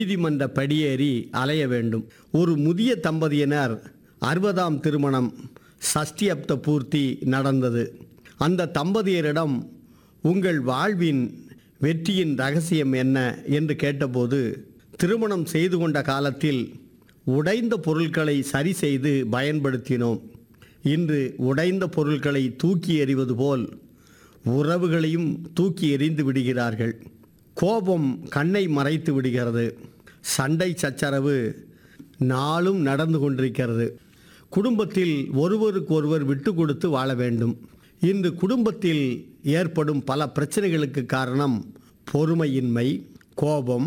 நீதிமன்ற படியேறி அலைய வேண்டும் ஒரு முதிய தம்பதியினர் அறுபதாம் திருமணம் சஷ்டியப்த பூர்த்தி நடந்தது அந்த தம்பதியரிடம் உங்கள் வாழ்வின் வெற்றியின் ரகசியம் என்ன என்று கேட்டபோது திருமணம் செய்து கொண்ட காலத்தில் உடைந்த பொருட்களை சரி செய்து பயன்படுத்தினோம் இன்று உடைந்த பொருட்களை தூக்கி எறிவது போல் உறவுகளையும் தூக்கி எறிந்து விடுகிறார்கள் கோபம் கண்ணை மறைத்து விடுகிறது சண்டை சச்சரவு நாளும் நடந்து கொண்டிருக்கிறது குடும்பத்தில் ஒருவருக்கொருவர் விட்டு கொடுத்து வாழ வேண்டும் இன்று குடும்பத்தில் ஏற்படும் பல பிரச்சனைகளுக்கு காரணம் பொறுமையின்மை கோபம்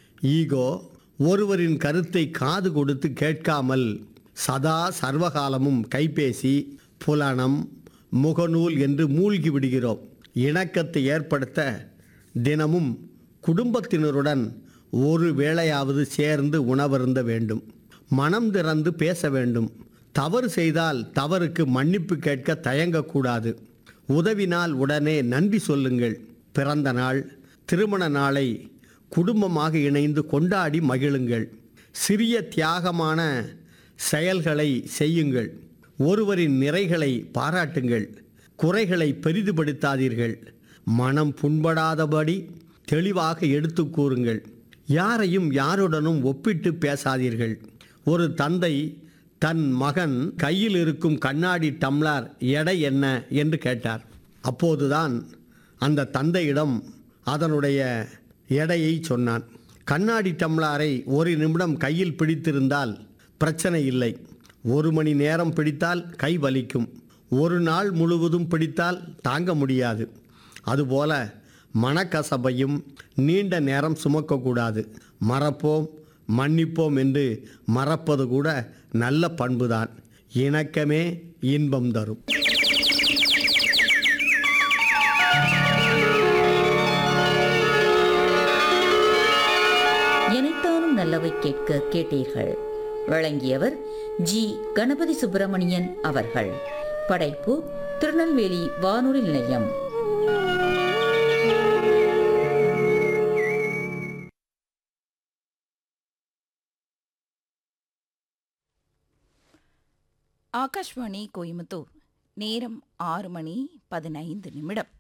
ஈகோ ஒருவரின் கருத்தை காது கொடுத்து கேட்காமல் சதா சர்வகாலமும் கைபேசி புலனம் முகநூல் என்று மூழ்கி விடுகிறோம் இணக்கத்தை ஏற்படுத்த தினமும் குடும்பத்தினருடன் ஒரு வேளையாவது சேர்ந்து உணவருந்த வேண்டும் மனம் திறந்து பேச வேண்டும் தவறு செய்தால் தவறுக்கு மன்னிப்பு கேட்க தயங்கக்கூடாது உதவினால் உடனே நன்றி சொல்லுங்கள் பிறந்த நாள் திருமண நாளை குடும்பமாக இணைந்து கொண்டாடி மகிழுங்கள் சிறிய தியாகமான செயல்களை செய்யுங்கள் ஒருவரின் நிறைகளை பாராட்டுங்கள் குறைகளை பெரிதுபடுத்தாதீர்கள் மனம் புண்படாதபடி தெளிவாக எடுத்து கூறுங்கள் யாரையும் யாருடனும் ஒப்பிட்டு பேசாதீர்கள் ஒரு தந்தை தன் மகன் கையில் இருக்கும் கண்ணாடி டம்ளர் எடை என்ன என்று கேட்டார் அப்போதுதான் அந்த தந்தையிடம் அதனுடைய எடையை சொன்னான் கண்ணாடி டம்ளாரை ஒரு நிமிடம் கையில் பிடித்திருந்தால் பிரச்சனை இல்லை ஒரு மணி நேரம் பிடித்தால் கை வலிக்கும் ஒரு நாள் முழுவதும் பிடித்தால் தாங்க முடியாது அதுபோல மனக்கசப்பையும் நீண்ட நேரம் சுமக்கக்கூடாது மறப்போம் மன்னிப்போம் என்று மறப்பது கூட நல்ல பண்புதான் இணக்கமே இன்பம் தரும் எனைத்தானும் நல்லவை கேட்க கேட்டீர்கள் வழங்கியவர் ஜி கணபதி சுப்பிரமணியன் அவர்கள் படைப்பு திருநெல்வேலி வானொலி நிலையம் ஆகாஷ்வாணி கோயம்புத்தூர் நேரம் ஆறு மணி பதினைந்து நிமிடம்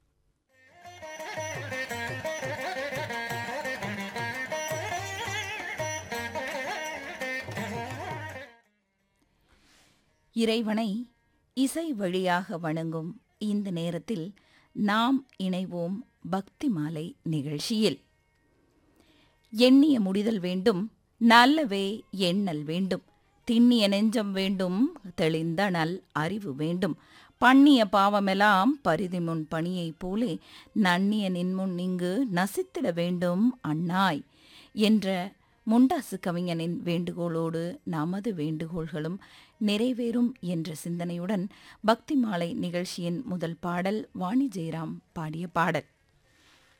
இறைவனை இசை வழியாக வணங்கும் இந்த நேரத்தில் நாம் இணைவோம் பக்தி மாலை நிகழ்ச்சியில் எண்ணிய முடிதல் வேண்டும் நல்லவே எண்ணல் வேண்டும் திண்ணிய நெஞ்சம் வேண்டும் தெளிந்த நல் அறிவு வேண்டும் பண்ணிய பாவமெல்லாம் பரிதி முன் பணியைப் போலே நன்னிய நின்முன் இங்கு நசித்திட வேண்டும் அண்ணாய் என்ற முண்டாசு கவிஞனின் வேண்டுகோளோடு நமது வேண்டுகோள்களும் நிறைவேறும் என்ற சிந்தனையுடன் பக்தி மாலை நிகழ்ச்சியின் முதல் பாடல் வாணி ஜெயராம் பாடிய பாடல்